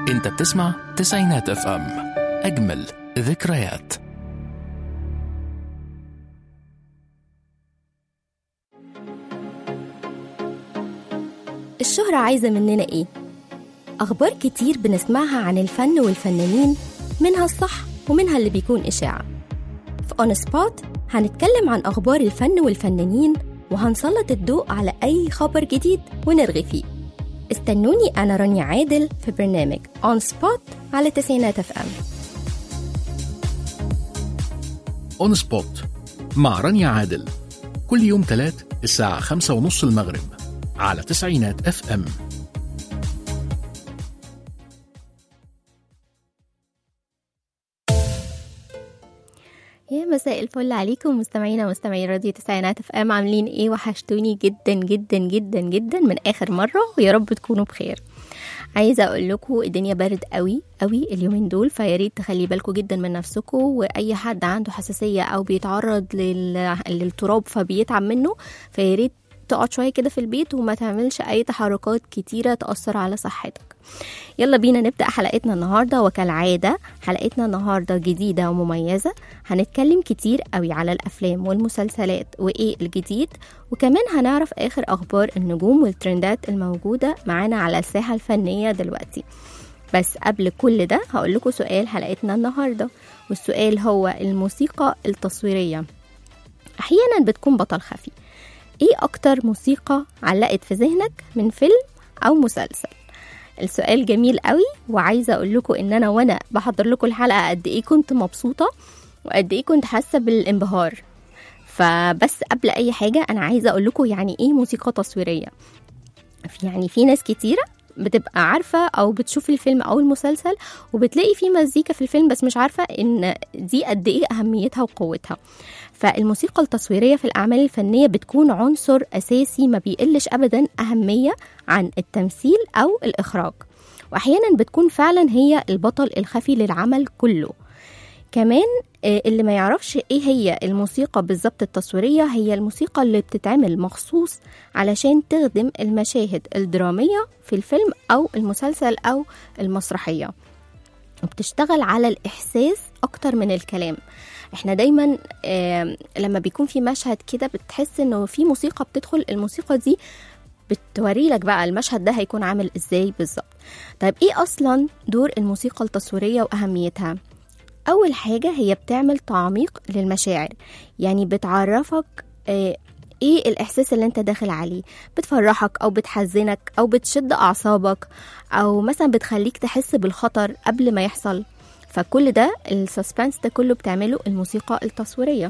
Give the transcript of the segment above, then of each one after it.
انت بتسمع تسعينات اف ام اجمل ذكريات الشهرة عايزة مننا إيه؟ أخبار كتير بنسمعها عن الفن والفنانين منها الصح ومنها اللي بيكون إشاعة في أون سبوت هنتكلم عن أخبار الفن والفنانين وهنسلط الضوء على أي خبر جديد ونرغي فيه استنوني أنا رانيا عادل في برنامج أون سبوت على تسعينات اف ام اون سبوت مع رانيا عادل كل يوم تلات الساعة خمسة ونص المغرب على تسعينات اف ام يا مساء الفل عليكم مستمعينا ومستمعي راديو تسعينات اف ام عاملين ايه وحشتوني جدا جدا جدا جدا من اخر مره ويا رب تكونوا بخير عايزه اقول لكم الدنيا برد قوي قوي اليومين دول فيا ريت تخلي بالكم جدا من نفسكم واي حد عنده حساسيه او بيتعرض لل... للتراب فبيتعب منه فيا ريت تقعد شويه كده في البيت وما تعملش اي تحركات كتيره تاثر على صحتك يلا بينا نبدا حلقتنا النهارده وكالعاده حلقتنا النهارده جديده ومميزه هنتكلم كتير قوي على الافلام والمسلسلات وايه الجديد وكمان هنعرف اخر اخبار النجوم والترندات الموجوده معانا على الساحه الفنيه دلوقتي بس قبل كل ده هقول لكم سؤال حلقتنا النهارده والسؤال هو الموسيقى التصويريه احيانا بتكون بطل خفي ايه اكتر موسيقى علقت في ذهنك من فيلم او مسلسل السؤال جميل قوي وعايزه اقول لكم ان انا وانا بحضر لكم الحلقه قد ايه كنت مبسوطه وقد ايه كنت حاسه بالانبهار فبس قبل اي حاجه انا عايزه اقول لكم يعني ايه موسيقى تصويريه في- يعني في ناس كتيره بتبقى عارفة أو بتشوف الفيلم أو المسلسل وبتلاقي في مزيكا في الفيلم بس مش عارفة إن دي قد إيه أهميتها وقوتها فالموسيقى التصويرية في الأعمال الفنية بتكون عنصر أساسي ما بيقلش أبدا أهمية عن التمثيل أو الإخراج وأحيانا بتكون فعلا هي البطل الخفي للعمل كله كمان آه، اللي ما يعرفش ايه هي الموسيقى بالظبط التصويرية هي الموسيقى اللي بتتعمل مخصوص علشان تخدم المشاهد الدرامية في الفيلم أو المسلسل أو المسرحية وبتشتغل على الإحساس أكتر من الكلام احنا دايما آه لما بيكون في مشهد كده بتحس انه في موسيقى بتدخل الموسيقى دي بتوري لك بقى المشهد ده هيكون عامل ازاي بالظبط طيب ايه اصلا دور الموسيقى التصويريه واهميتها اول حاجه هي بتعمل تعميق للمشاعر يعني بتعرفك آه، ايه الاحساس اللي انت داخل عليه بتفرحك او بتحزنك او بتشد اعصابك او مثلا بتخليك تحس بالخطر قبل ما يحصل فكل ده السسبنس ده كله بتعمله الموسيقى التصويريه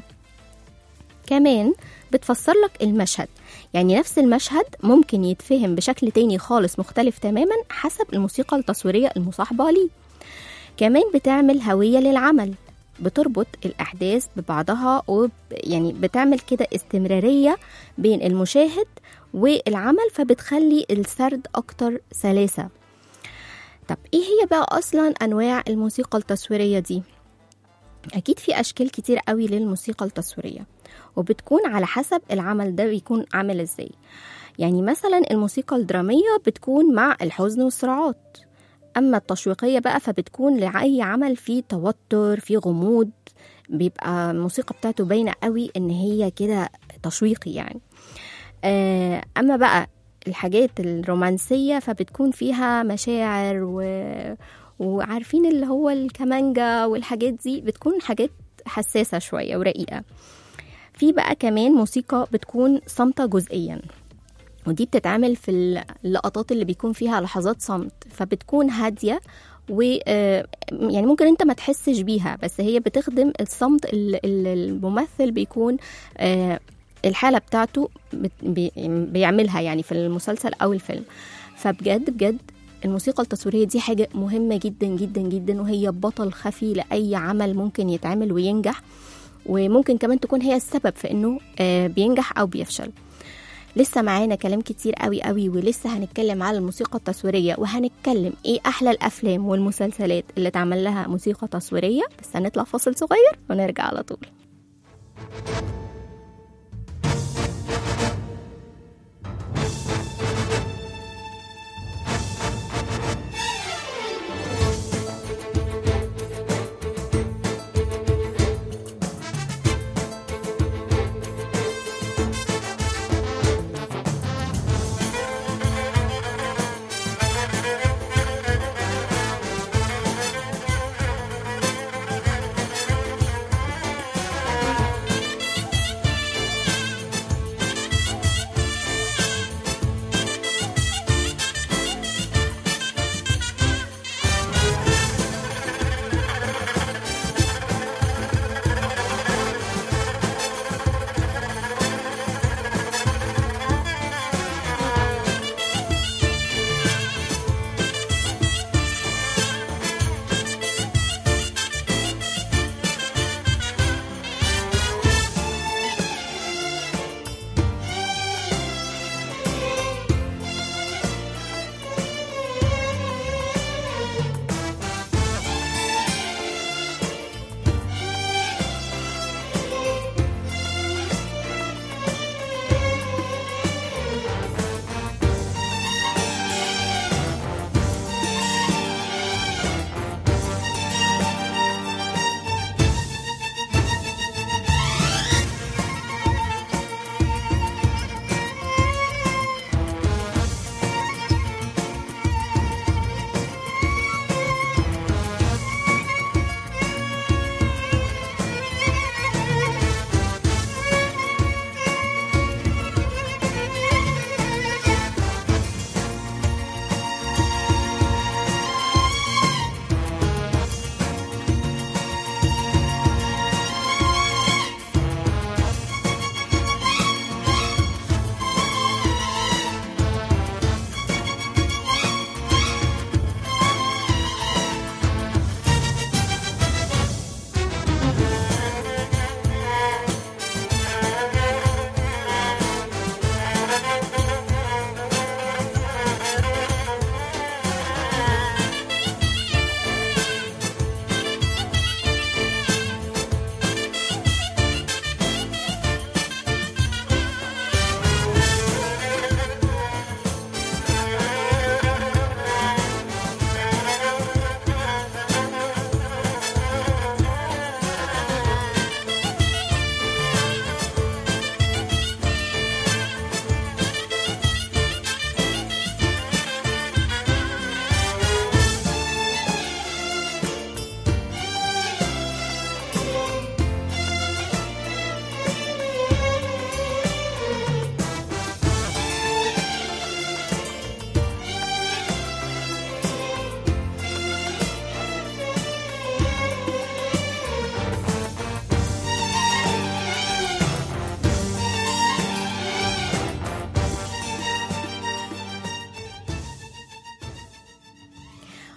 كمان بتفسر لك المشهد يعني نفس المشهد ممكن يتفهم بشكل تاني خالص مختلف تماما حسب الموسيقى التصويرية المصاحبة ليه كمان بتعمل هوية للعمل بتربط الأحداث ببعضها وب يعني بتعمل كده استمرارية بين المشاهد والعمل فبتخلي السرد أكتر سلاسة طب إيه هي بقى أصلا أنواع الموسيقى التصويرية دي؟ أكيد في أشكال كتير قوي للموسيقى التصويرية وبتكون على حسب العمل ده بيكون عامل ازاي يعني مثلا الموسيقى الدرامية بتكون مع الحزن والصراعات أما التشويقية بقى فبتكون لأي عمل فيه توتر فيه غموض بيبقى الموسيقى بتاعته باينة قوي إن هي كده تشويقي يعني آه، أما بقى الحاجات الرومانسية فبتكون فيها مشاعر و... وعارفين اللي هو الكمانجا والحاجات دي بتكون حاجات حساسة شوية ورقيقة في بقى كمان موسيقى بتكون صامتة جزئيا ودي بتتعمل في اللقطات اللي بيكون فيها لحظات صمت فبتكون هادية و آه، يعني ممكن انت ما تحسش بيها بس هي بتخدم الصمت ال- ال- الممثل بيكون آه، الحالة بتاعته بت- بي- بيعملها يعني في المسلسل أو الفيلم فبجد بجد الموسيقى التصويرية دي حاجة مهمة جدا جدا جدا وهي بطل خفي لأي عمل ممكن يتعمل وينجح وممكن كمان تكون هي السبب في انه آه، بينجح او بيفشل لسه معانا كلام كتير قوي قوي ولسه هنتكلم على الموسيقى التصويرية وهنتكلم ايه احلى الافلام والمسلسلات اللي اتعمل لها موسيقى تصويرية بس هنطلع فاصل صغير ونرجع على طول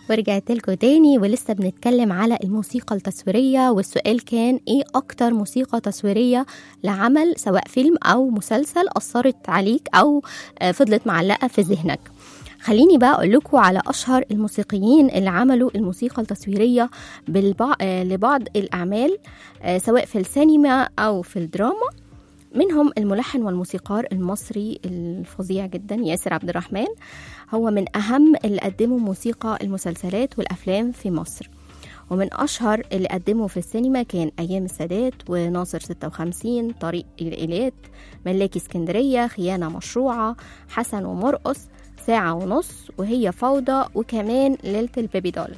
ورجعت لكم تاني ولسه بنتكلم على الموسيقى التصويرية والسؤال كان ايه اكتر موسيقى تصويرية لعمل سواء فيلم او مسلسل اثرت عليك او آه، فضلت معلقة في ذهنك خليني بقى اقول لكم على اشهر الموسيقيين اللي عملوا الموسيقى التصويرية بالبع... آه، لبعض الاعمال آه، سواء في السينما او في الدراما منهم الملحن والموسيقار المصري الفظيع جدا ياسر عبد الرحمن هو من أهم اللي قدموا موسيقى المسلسلات والأفلام في مصر ومن أشهر اللي قدموا في السينما كان أيام السادات وناصر 56 طريق الإيلات ملاكي اسكندرية خيانة مشروعة حسن ومرقص ساعة ونص وهي فوضى وكمان ليلة البيبي دول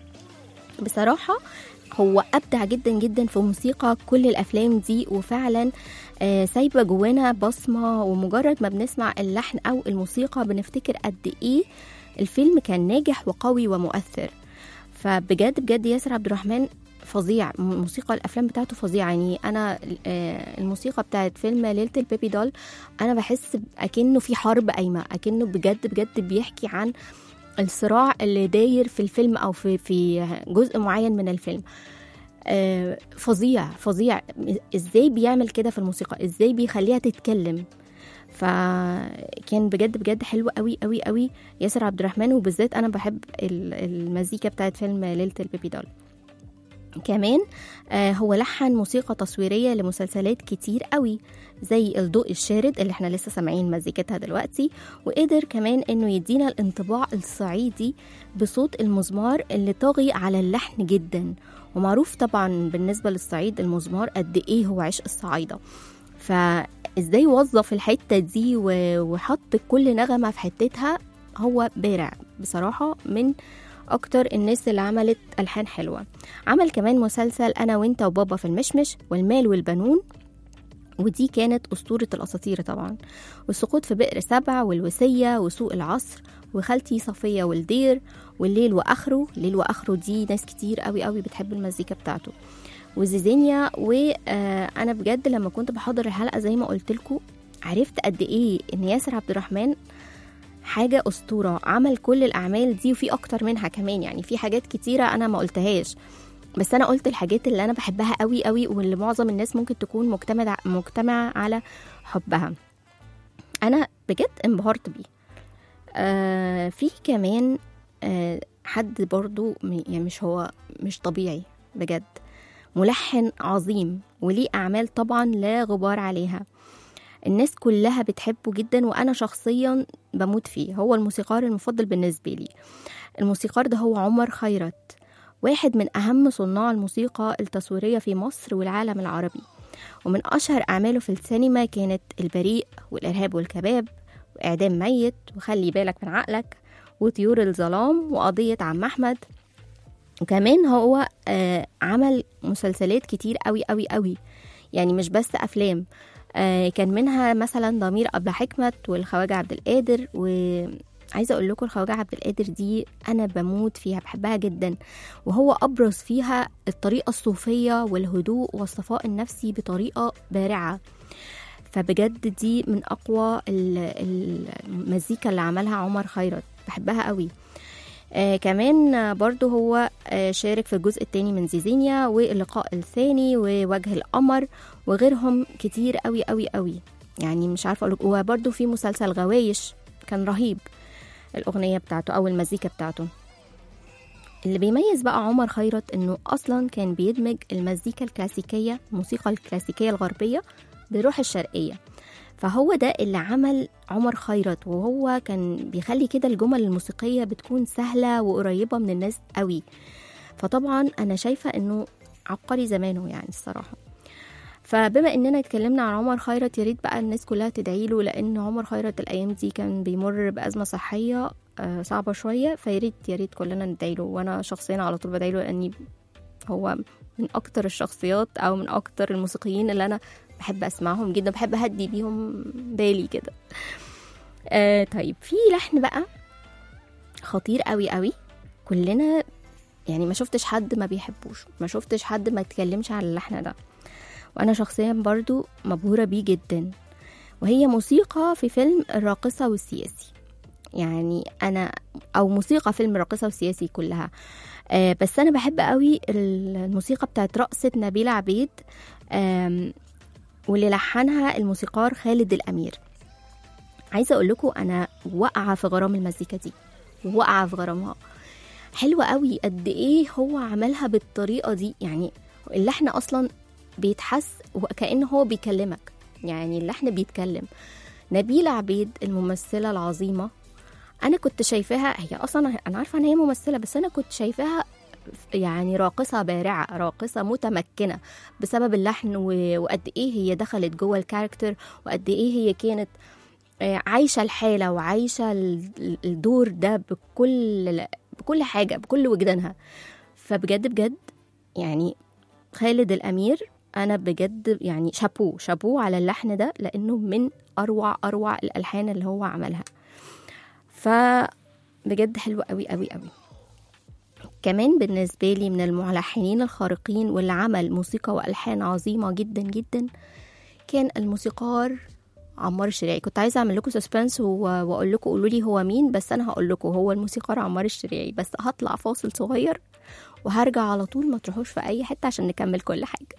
بصراحة هو أبدع جدا جدا في موسيقى كل الأفلام دي وفعلا آه، سايبة جوانا بصمة ومجرد ما بنسمع اللحن أو الموسيقى بنفتكر قد إيه الفيلم كان ناجح وقوي ومؤثر فبجد بجد ياسر عبد الرحمن فظيع موسيقى الافلام بتاعته فظيعه يعني انا آه، الموسيقى بتاعت فيلم ليله البيبي دول انا بحس اكنه في حرب قايمه اكنه بجد بجد بيحكي عن الصراع اللي داير في الفيلم او في في جزء معين من الفيلم آه، فظيع فظيع ازاي بيعمل كده في الموسيقى ازاي بيخليها تتكلم فكان بجد بجد حلو قوي قوي قوي ياسر عبد الرحمن وبالذات انا بحب ال- المزيكا بتاعت فيلم ليله البيبي دول كمان آه، هو لحن موسيقى تصويرية لمسلسلات كتير قوي زي الضوء الشارد اللي احنا لسه سامعين مزيكتها دلوقتي وقدر كمان انه يدينا الانطباع الصعيدي بصوت المزمار اللي طاغي على اللحن جدا ومعروف طبعا بالنسبة للصعيد المزمار قد ايه هو عشق الصعايدة فازاي وظف الحتة دي و- وحط كل نغمة في حتتها هو بارع بصراحة من اكتر الناس اللي عملت الحان حلوه عمل كمان مسلسل انا وانت وبابا في المشمش والمال والبنون ودي كانت أسطورة الأساطير طبعا والسقوط في بئر سبع والوسية وسوق العصر وخالتي صفية والدير والليل وآخره الليل وآخره دي ناس كتير قوي قوي بتحب المزيكا بتاعته وزيزينيا وأنا بجد لما كنت بحضر الحلقة زي ما قلت لكم عرفت قد إيه إن ياسر عبد الرحمن حاجة أسطورة عمل كل الأعمال دي وفي أكتر منها كمان يعني في حاجات كتيرة أنا ما قلتهاش بس أنا قلت الحاجات اللي أنا بحبها قوي قوي واللي معظم الناس ممكن تكون مجتمع مجتمعة على حبها أنا بجد انبهرت بيه آه في كمان آه حد برضو م- يعني مش هو مش طبيعي بجد ملحن عظيم وليه أعمال طبعا لا غبار عليها الناس كلها بتحبه جدا وانا شخصيا بموت فيه هو الموسيقار المفضل بالنسبه لي الموسيقار ده هو عمر خيرت واحد من اهم صناع الموسيقى التصويريه في مصر والعالم العربي ومن اشهر اعماله في السينما كانت البريء والارهاب والكباب واعدام ميت وخلي بالك من عقلك وطيور الظلام وقضيه عم احمد وكمان هو آه عمل مسلسلات كتير قوي قوي قوي يعني مش بس افلام آه، كان منها مثلا ضمير أبلة حكمت والخواجة عبد القادر وعايزة أقول لكم الخواجة عبد القادر دي أنا بموت فيها بحبها جدا وهو أبرز فيها الطريقة الصوفية والهدوء والصفاء النفسي بطريقة بارعة فبجد دي من أقوى ال- ال- المزيكا اللي عملها عمر خيرت بحبها قوي آه كمان آه، برضو هو آه شارك في الجزء الثاني من زيزينيا واللقاء الثاني ووجه القمر وغيرهم كتير قوي قوي قوي يعني مش عارفه اقول وبرده في مسلسل غوايش كان رهيب الاغنيه بتاعته او المزيكا بتاعته اللي بيميز بقى عمر خيرت انه اصلا كان بيدمج المزيكا الكلاسيكيه الموسيقى الكلاسيكيه الغربيه بروح الشرقيه فهو ده اللي عمل عمر خيرت وهو كان بيخلي كده الجمل الموسيقيه بتكون سهله وقريبه من الناس قوي فطبعا انا شايفه انه عبقري زمانه يعني الصراحه فبما اننا اتكلمنا عن عمر خيرت يا ريت بقى الناس كلها تدعي له لان عمر خيرت الايام دي كان بيمر بازمه صحيه آه، صعبه شويه فيا ريت يا ريت كلنا ندعي له وانا شخصيا على طول بدعي له لاني هو من اكتر الشخصيات او من اكتر الموسيقيين اللي انا بحب اسمعهم جدا بحب اهدي بيهم بالي كده آه طيب في لحن بقى خطير قوي قوي كلنا يعني ما شفتش حد ما بيحبوش ما شفتش حد ما يتكلمش عن اللحن ده وانا شخصيا برضو مبهورة بيه جدا وهي موسيقى في فيلم الراقصة والسياسي يعني انا او موسيقى فيلم راقصه وسياسي كلها آه بس انا بحب قوي الموسيقى بتاعت رقصه نبيله عبيد آم، واللي لحنها الموسيقار خالد الامير عايزه اقول لكم انا واقعه في غرام المزيكا دي واقعه في غرامها حلوه قوي قد ايه هو عملها بالطريقه دي يعني اللحن اصلا بيتحس وكانه هو بيكلمك يعني اللحن بيتكلم نبيلة عبيد الممثلة العظيمة أنا كنت شايفاها هي أصلا أنا عارفة إن هي ممثلة بس أنا كنت شايفاها يعني راقصة بارعة راقصة متمكنة بسبب اللحن و- وقد إيه هي دخلت جوه الكاركتر وقد إيه هي كانت آه، عايشة الحالة وعايشة ال- الدور ده بكل بكل حاجة بكل وجدانها فبجد بجد يعني خالد الأمير أنا بجد يعني شابوه شابوه على اللحن ده لأنه من أروع أروع الألحان اللي هو عملها فبجد حلو قوي قوي قوي كمان بالنسبة لي من الملحنين الخارقين واللي عمل موسيقى وألحان عظيمة جدا جدا كان الموسيقار عمار الشريعي كنت عايزة أعمل لكم سسبنس وأقول لكم قولوا لي هو مين بس أنا هقول لكم هو الموسيقار عمار الشريعي بس هطلع فاصل صغير وهرجع على طول ما تروحوش في أي حتة عشان نكمل كل حاجة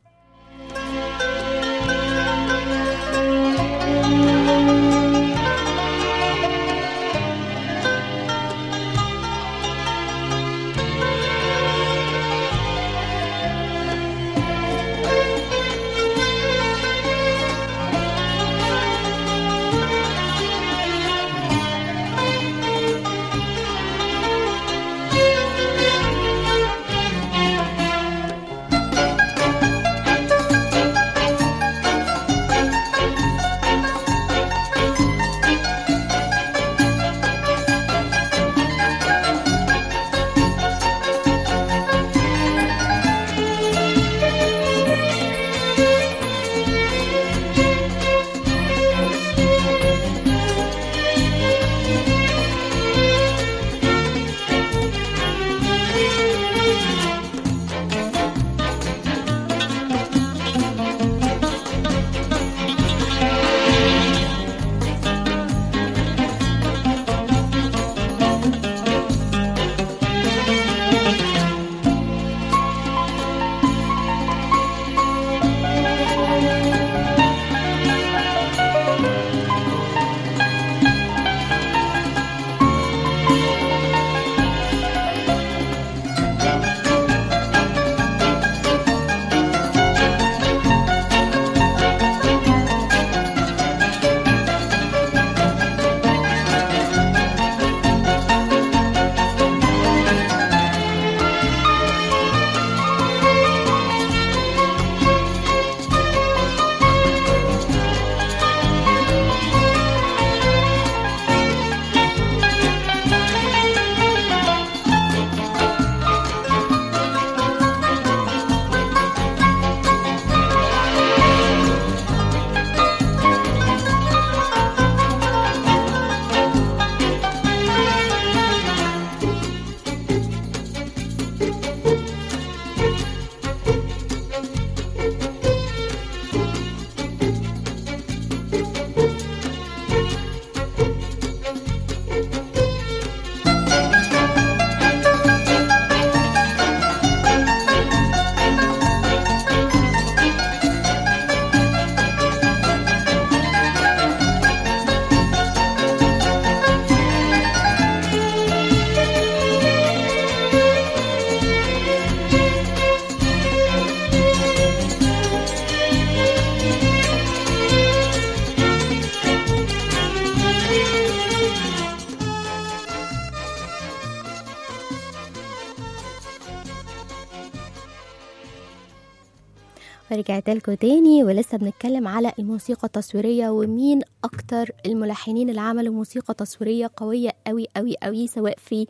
رجعت لكم تاني ولسه بنتكلم على الموسيقى التصويرية ومين أكتر الملحنين اللي عملوا موسيقى تصويرية قوية قوي قوي قوي سواء في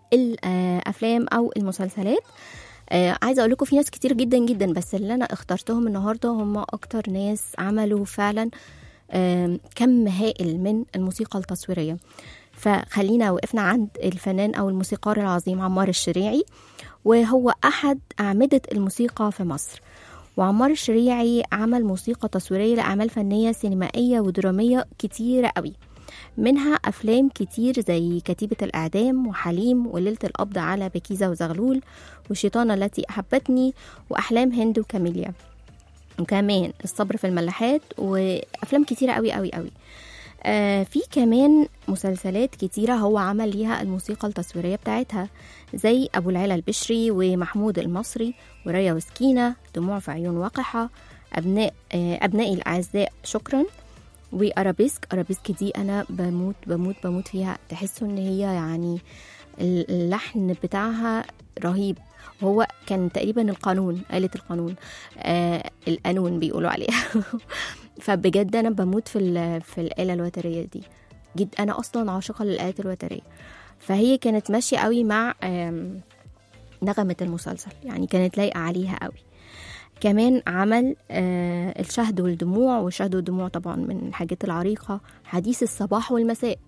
الأفلام أو المسلسلات آه عايزة أقول لكم في ناس كتير جدا جدا بس اللي أنا اخترتهم النهاردة هم أكتر ناس عملوا فعلا آه كم هائل من الموسيقى التصويرية فخلينا وقفنا عند الفنان أو الموسيقار العظيم عمار الشريعي وهو أحد أعمدة الموسيقى في مصر وعمار الشريعي عمل موسيقى تصويرية لأعمال فنية سينمائية ودرامية كتيرة قوي منها أفلام كتير زي كتيبة الإعدام وحليم وليلة القبض على بكيزة وزغلول والشيطانة التي أحبتني وأحلام هند وكاميليا وكمان الصبر في الملاحات وأفلام كتيرة قوي قوي قوي آه في كمان مسلسلات كتيرة هو عمل ليها الموسيقى التصويرية بتاعتها زي أبو العلا البشري ومحمود المصري وريا وسكينة دموع في عيون وقحة أبناء آه أبنائي الأعزاء شكرا وأرابيسك أرابيسك دي أنا بموت بموت بموت فيها تحسوا إن هي يعني اللحن بتاعها رهيب هو كان تقريبا القانون آلة القانون آه القانون بيقولوا عليها فبجد انا بموت في ال- في الاله الوتريه دي جد انا اصلا عاشقه للالات الوتريه فهي كانت ماشيه قوي مع آم، نغمه المسلسل يعني كانت لايقه عليها قوي كمان عمل آه، الشهد والدموع والشهد والدموع طبعا من الحاجات العريقه حديث الصباح والمساء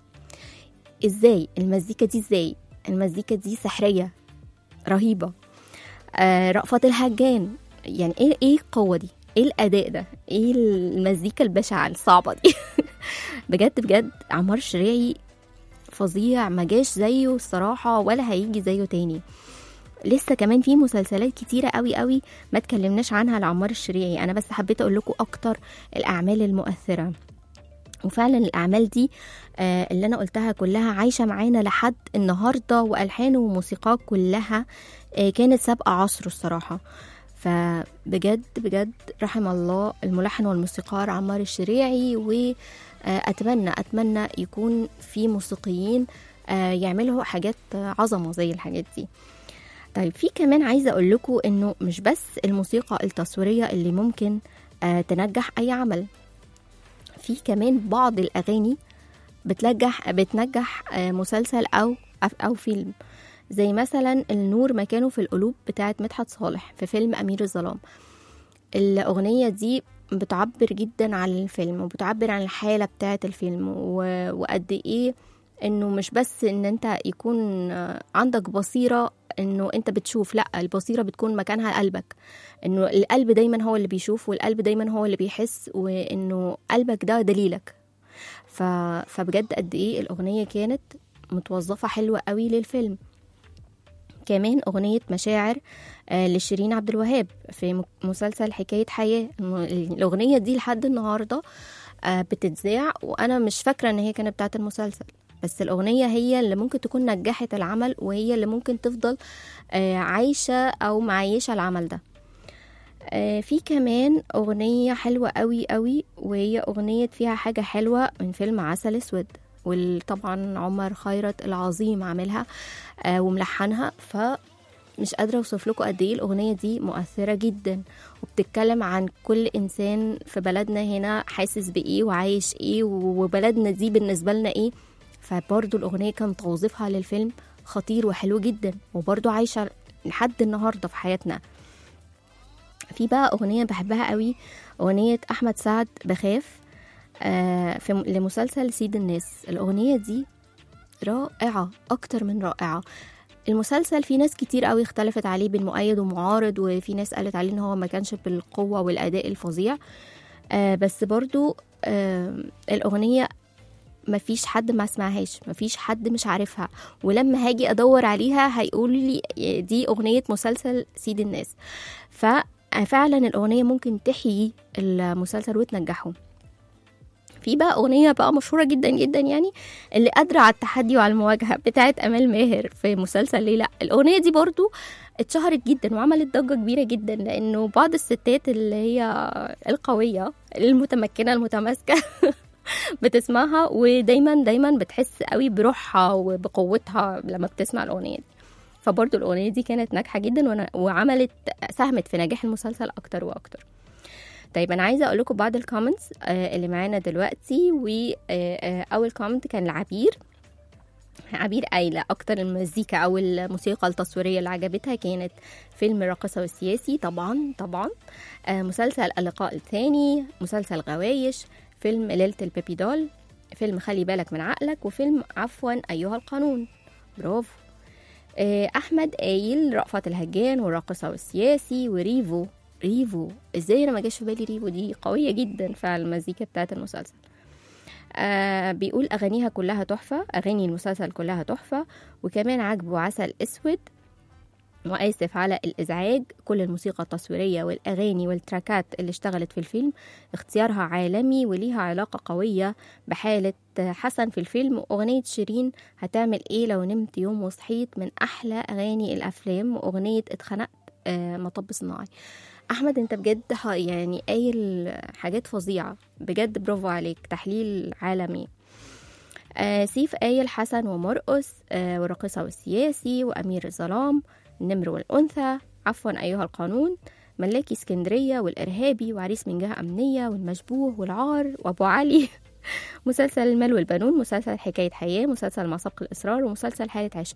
ازاي المزيكا دي ازاي المزيكا دي سحريه رهيبه آه، رأفت الهجان يعني ايه ايه القوه دي ايه الاداء ده ايه المزيكا البشعه الصعبه دي بجد بجد عمار الشريعي فظيع ما جاش زيه الصراحه ولا هيجي زيه تاني لسه كمان في مسلسلات كتيرة قوي قوي ما تكلمناش عنها لعمار الشريعي أنا بس حبيت أقول لكم أكتر الأعمال المؤثرة وفعلا الأعمال دي آه، اللي أنا قلتها كلها عايشة معانا لحد النهاردة وألحانه وموسيقاه كلها آه، كانت سابقة عصره الصراحة فبجد بجد رحم الله الملحن والموسيقار عمار الشريعي وأتمنى أتمنى يكون في موسيقيين آه، يعملوا حاجات عظمة زي الحاجات دي طيب في كمان عايزة أقول لكم إنه مش بس الموسيقى التصويرية اللي ممكن آه، تنجح أي عمل في كمان بعض الأغاني بتنجح بتنجح آه، مسلسل أو أو فيلم زي مثلا النور مكانه في القلوب بتاعت مدحت صالح في فيلم أمير الظلام الأغنية دي بتعبر جدا عن الفيلم وبتعبر عن الحالة بتاعت الفيلم و- وقد إيه إنه مش بس إن أنت يكون آه، عندك بصيرة إنه أنت بتشوف لأ البصيرة بتكون مكانها قلبك إنه القلب دايما هو اللي بيشوف والقلب دايما هو اللي بيحس وإنه قلبك ده دليلك ف... فبجد قد إيه الأغنية كانت متوظفة حلوة قوي للفيلم كمان أغنية مشاعر آه، لشيرين عبد الوهاب في م- مسلسل حكاية حياة الم- الأغنية دي لحد النهاردة آه، بتتذاع وأنا مش فاكرة إن هي كانت بتاعت المسلسل بس الأغنية هي اللي ممكن تكون نجحت العمل وهي اللي ممكن تفضل آه، عايشة أو معيشة العمل ده آه، في كمان أغنية حلوة قوي قوي وهي أغنية فيها حاجة حلوة من فيلم عسل أسود وطبعا عمر خيرت العظيم عاملها آه، وملحنها فمش قادرة أوصف لكم قد إيه الأغنية دي مؤثرة جدا وبتتكلم عن كل إنسان في بلدنا هنا حاسس بإيه وعايش إيه وبلدنا دي بالنسبة لنا إيه فبرضو الأغنية كان توظيفها للفيلم خطير وحلو جدا وبرضو عايشة لحد النهاردة في حياتنا في بقى أغنية بحبها قوي أغنية أحمد سعد بخاف آه في لمسلسل سيد الناس الأغنية دي رائعة أكتر من رائعة المسلسل في ناس كتير قوي اختلفت عليه بين مؤيد ومعارض وفي ناس قالت عليه ان هو ما كانش بالقوة والأداء الفظيع آه بس برضو آه الأغنية مفيش حد ما سمعهاش مفيش حد مش عارفها ولما هاجي ادور عليها هيقول لي دي اغنيه مسلسل سيد الناس ففعلا الاغنيه ممكن تحيي المسلسل وتنجحه في بقى اغنيه بقى مشهوره جدا جدا يعني اللي قادره على التحدي وعلى المواجهه بتاعت امال ماهر في مسلسل ليه لا الاغنيه دي برضو اتشهرت جدا وعملت ضجه كبيره جدا لانه بعض الستات اللي هي القويه المتمكنه المتماسكه بتسمعها ودايما دايما بتحس قوي بروحها وبقوتها لما بتسمع الاغنيه دي فبرضه الاغنيه دي كانت ناجحه جدا وأنا- وعملت ساهمت في نجاح المسلسل اكتر واكتر طيب انا عايزه اقول لكم بعض الكومنتس اللي معانا دلوقتي واول كومنت كان لعبير عبير قايلة أكتر المزيكا أو الموسيقى التصويرية اللي عجبتها كانت فيلم الراقصة والسياسي طبعا طبعا آه، مسلسل اللقاء الثاني مسلسل غوايش فيلم ليلة البيبي دول فيلم خلي بالك من عقلك وفيلم عفوا أيها القانون برافو آه، أحمد قايل رأفت الهجان والراقصة والسياسي وريفو ريفو ازاي انا ما جاش في بالي ريفو دي قوية جدا فعلا المزيكا بتاعت المسلسل آه بيقول أغانيها كلها تحفة أغاني المسلسل كلها تحفة وكمان عجبه عسل أسود وآسف على الإزعاج كل الموسيقى التصويرية والأغاني والتراكات اللي اشتغلت في الفيلم اختيارها عالمي وليها علاقة قوية بحالة حسن في الفيلم وأغنية شيرين هتعمل إيه لو نمت يوم وصحيت من أحلى أغاني الأفلام وأغنية اتخنقت آه، مطب صناعي أحمد أنت بجد ح- يعني قايل حاجات فظيعة بجد برافو عليك تحليل عالمي آه سيف قايل حسن ومرقس آه والراقصة والسياسي وأمير الظلام النمر والأنثى عفوا أيها القانون ملاكي اسكندرية والإرهابي وعريس من جهة أمنية والمشبوه والعار وأبو علي مسلسل المال والبنون مسلسل حكاية حياة مسلسل مع سبق الإصرار ومسلسل حالة عشق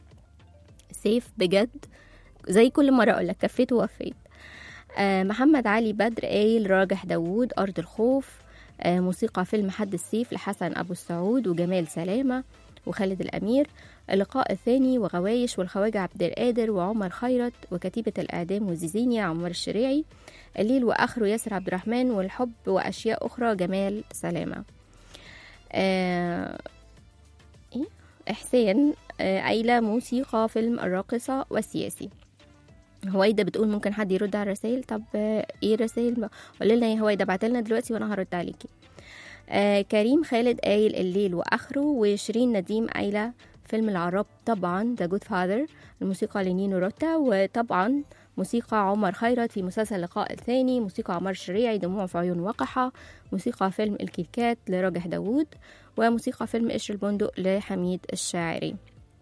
سيف بجد زي كل مرة أقولك كفيت ووفيت آه محمد علي بدر قايل راجح داوود أرض الخوف آه موسيقى فيلم حد السيف لحسن أبو السعود وجمال سلامة وخالد الأمير اللقاء الثاني وغوايش والخواجة عبد القادر وعمر خيرت وكتيبة الإعدام وزيزينيا عمر الشريعي الليل وآخره ياسر عبد الرحمن والحب وأشياء أخرى جمال سلامة آه... إيه؟ إحسان آه... قايلة موسيقى فيلم الراقصة والسياسي هويدا بتقول ممكن حد يرد على الرسائل طب آه، ايه الرسائل قولي لنا يا هويدا بعتلنا دلوقتي وانا هرد عليكي آه كريم خالد قايل الليل واخره وشيرين نديم قايله فيلم العراب طبعا ذا جود فاذر الموسيقى لنينو روتا وطبعا موسيقى عمر خيرت في مسلسل لقاء الثاني موسيقى عمر الشريعي دموع في عيون وقحة موسيقى فيلم الكيكات لراجح داوود وموسيقى فيلم قشر البندق لحميد الشاعري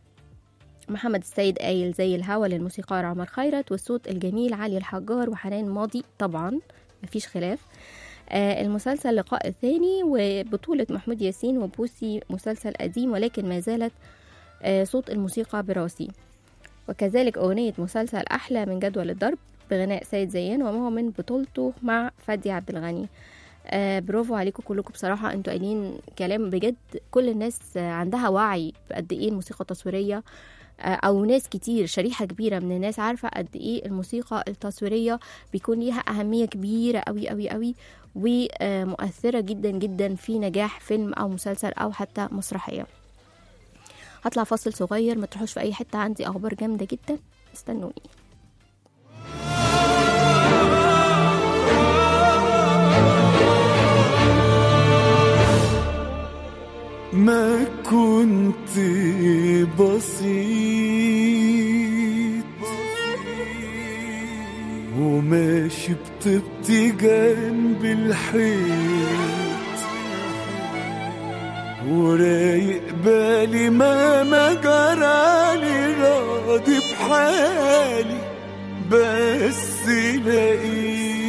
محمد السيد قايل زي الهوا للموسيقار عمر خيرت والصوت الجميل علي الحجار وحنان ماضي طبعا مفيش خلاف آه المسلسل لقاء الثاني وبطولة محمود ياسين وبوسي مسلسل قديم ولكن ما زالت آه صوت الموسيقى براسي وكذلك أغنية مسلسل أحلى من جدول الضرب بغناء سيد زيان وما هو من بطولته مع فادي عبد الغني آه برافو عليكم كلكم بصراحة انتوا قايلين كلام بجد كل الناس آه، عندها وعي بقد ايه الموسيقى التصويرية آه، او ناس كتير شريحة كبيرة من الناس عارفة قد ايه الموسيقى التصويرية بيكون ليها أهمية كبيرة قوي قوي قوي ومؤثرة جدا جدا في نجاح فيلم أو مسلسل أو حتى مسرحية هطلع فاصل صغير ما تروحوش في أي حتة عندي أخبار جامدة جدا استنوني ما كنت بسيط وماشي بطبطي جنب الحيط ورايق بالي ما ما جرالي راضي بحالي بس لقيت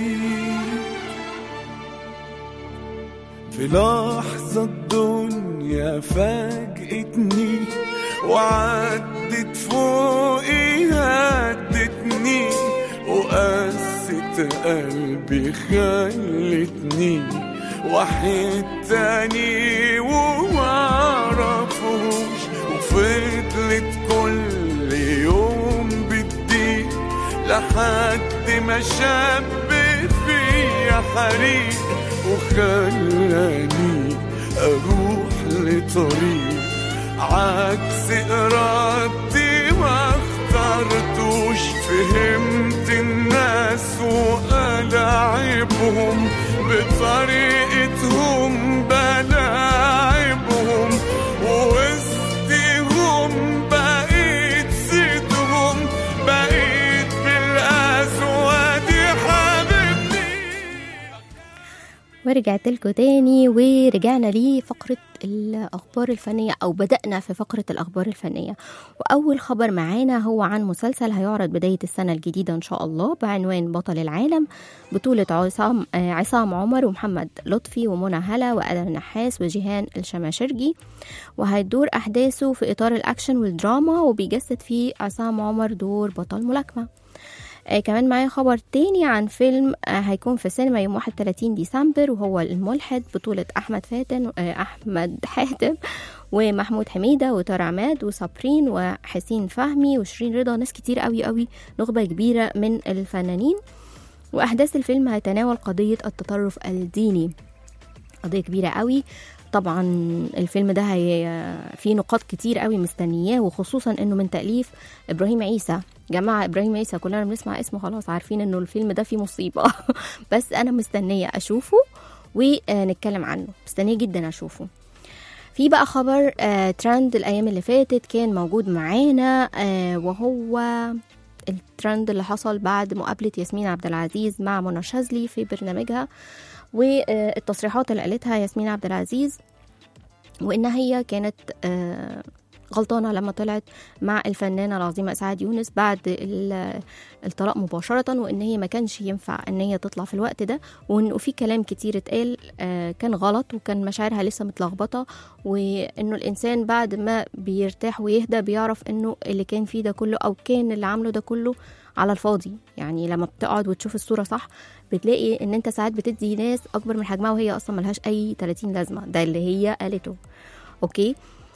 في لحظة الدنيا فاجئتني وعدت فوقي هدتني وقست قلبي خلتني وحيد تاني ومعرفوش وفضلت كل يوم بتضيق لحد ما شاب فيا حريق وخلاني اروح لطريق عكس ارادتي ما اخترتوش فهمت الناس وألاعبهم بطريقتهم بلاعبهم ووسطهم بقيت سيدهم بقيت بالأسود حبيبتي ورجعت لكم تاني ورجعنا لفقرة الأخبار الفنية أو بدأنا في فقرة الأخبار الفنية وأول خبر معانا هو عن مسلسل هيعرض بداية السنة الجديدة إن شاء الله بعنوان بطل العالم بطولة عصام آه، عصام عمر ومحمد لطفي ومنى هلا وآدم النحاس وجيهان الشماشرجي وهيدور أحداثه في إطار الأكشن والدراما وبيجسد فيه عصام عمر دور بطل ملاكمة آه كمان معايا خبر تاني عن فيلم آه هيكون في السينما يوم 31 ديسمبر وهو الملحد بطولة أحمد فاتن آه أحمد حاتم ومحمود حميدة وطارق عماد وصابرين وحسين فهمي وشيرين رضا ناس كتير قوي قوي نخبة كبيرة من الفنانين وأحداث الفيلم هيتناول قضية التطرف الديني قضيه كبيره قوي طبعا الفيلم ده هي فيه نقاط كتير قوي مستنياه وخصوصا انه من تاليف ابراهيم عيسى جماعة ابراهيم عيسى كلنا بنسمع اسمه خلاص عارفين انه الفيلم ده فيه مصيبة بس انا مستنية اشوفه ونتكلم عنه مستنية جدا اشوفه في بقى خبر آه ترند الايام اللي فاتت كان موجود معانا آه وهو الترند اللي حصل بعد مقابلة ياسمين عبد العزيز مع منى شاذلي في برنامجها والتصريحات اللي قالتها ياسمين عبد العزيز وإن هي كانت آه غلطانة لما طلعت مع الفنانة العظيمة إسعاد يونس بعد ال- الطلاق مباشرة وإن هي ما كانش ينفع إن هي تطلع في الوقت ده وإنه في كلام كتير اتقال آه، كان غلط وكان مشاعرها لسه متلخبطة وإنه الإنسان بعد ما بيرتاح ويهدى بيعرف إنه اللي كان فيه ده كله أو كان اللي عامله ده كله على الفاضي يعني لما بتقعد وتشوف الصورة صح بتلاقي إن أنت ساعات بتدي ناس أكبر من حجمها وهي أصلا ملهاش أي 30 لازمة ده اللي هي قالته أوكي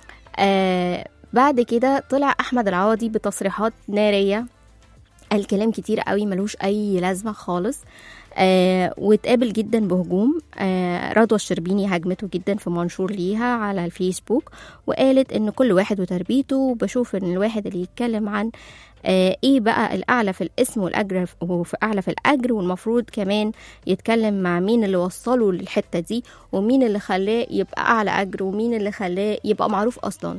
آه بعد كده طلع احمد العوضي بتصريحات ناريه قال كلام كتير قوي ملوش اي لازمه خالص آه واتقابل جدا بهجوم آه رضوى الشربيني هاجمته جدا في منشور ليها على الفيسبوك وقالت ان كل واحد وتربيته وبشوف ان الواحد اللي يتكلم عن آه ايه بقى الاعلى في الاسم والاجر وفي اعلى في الاجر والمفروض كمان يتكلم مع مين اللي وصله للحته دي ومين اللي خلاه يبقى اعلى اجر ومين اللي خلاه يبقى معروف اصلا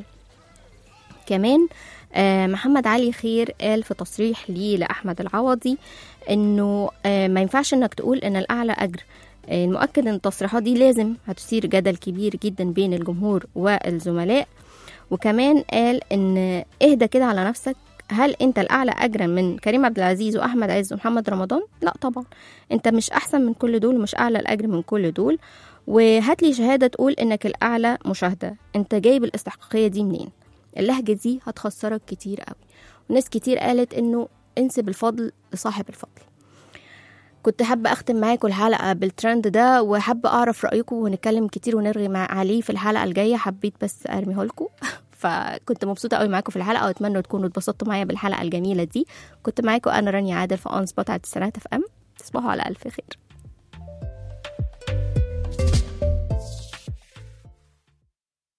كمان آه، محمد علي خير قال في تصريح ليه لأحمد العوضي إنه آه، ما ينفعش إنك تقول إن الأعلى أجر آه، المؤكد إن التصريحات دي لازم هتثير جدل كبير جدا بين الجمهور والزملاء وكمان قال إن اهدى كده على نفسك هل انت الاعلى اجرا من كريم عبد العزيز واحمد عز ومحمد رمضان لا طبعا انت مش احسن من كل دول ومش اعلى الاجر من كل دول وهات لي شهاده تقول انك الاعلى مشاهده انت جايب الاستحقاقيه دي منين اللهجة دي هتخسرك كتير قوي وناس كتير قالت انه انسب الفضل لصاحب الفضل كنت حابة أختم معاكم الحلقة بالترند ده وحابة أعرف رأيكم ونتكلم كتير ونرغي مع عليه في الحلقة الجاية حبيت بس أرميه لكم فكنت مبسوطة قوي معاكم في الحلقة وأتمنى تكونوا اتبسطتوا معايا بالحلقة الجميلة دي كنت معاكم أنا رانيا عادل في أون سبوت على تسعينات اف ام تصبحوا على ألف خير